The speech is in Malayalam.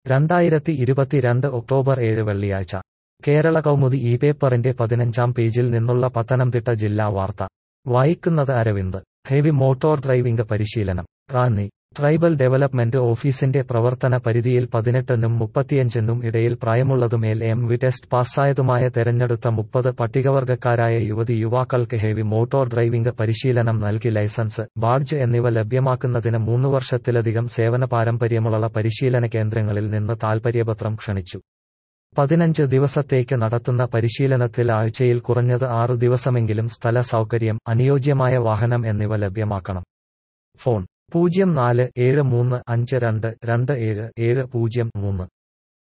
രണ്ടായിരത്തി ഇരുപത്തിരണ്ട് ഒക്ടോബർ ഏഴ് വെള്ളിയാഴ്ച കേരള കൗമുദി ഈ പേപ്പറിന്റെ പതിനഞ്ചാം പേജിൽ നിന്നുള്ള പത്തനംതിട്ട ജില്ലാ വാർത്ത വായിക്കുന്നത് അരവിന്ദ് ഹെവി മോട്ടോർ ഡ്രൈവിംഗ് പരിശീലനം റാന്നി ട്രൈബൽ ഡെവലപ്മെന്റ് ഓഫീസിന്റെ പ്രവർത്തന പരിധിയിൽ പതിനെട്ടിനും മുപ്പത്തിയഞ്ചിനും ഇടയിൽ പ്രായമുള്ളതുമേൽ എം വി ടെസ്റ്റ് പാസ്സായതുമായ തെരഞ്ഞെടുത്ത മുപ്പത് പട്ടികവർഗക്കാരായ യുവതി യുവാക്കൾക്ക് ഹെവി മോട്ടോർ ഡ്രൈവിംഗ് പരിശീലനം നൽകി ലൈസൻസ് ബാഡ്ജ് എന്നിവ ലഭ്യമാക്കുന്നതിന് മൂന്ന് വർഷത്തിലധികം സേവന പാരമ്പര്യമുള്ള പരിശീലന കേന്ദ്രങ്ങളിൽ നിന്ന് താൽപര്യപത്രം ക്ഷണിച്ചു പതിനഞ്ച് ദിവസത്തേക്ക് നടത്തുന്ന പരിശീലനത്തിൽ ആഴ്ചയിൽ കുറഞ്ഞത് ആറു ദിവസമെങ്കിലും സ്ഥല സൗകര്യം അനുയോജ്യമായ വാഹനം എന്നിവ ലഭ്യമാക്കണം ഫോൺ പൂജ്യം നാല് ഏഴ് മൂന്ന് അഞ്ച് രണ്ട് രണ്ട് ഏഴ് ഏഴ് പൂജ്യം മൂന്ന്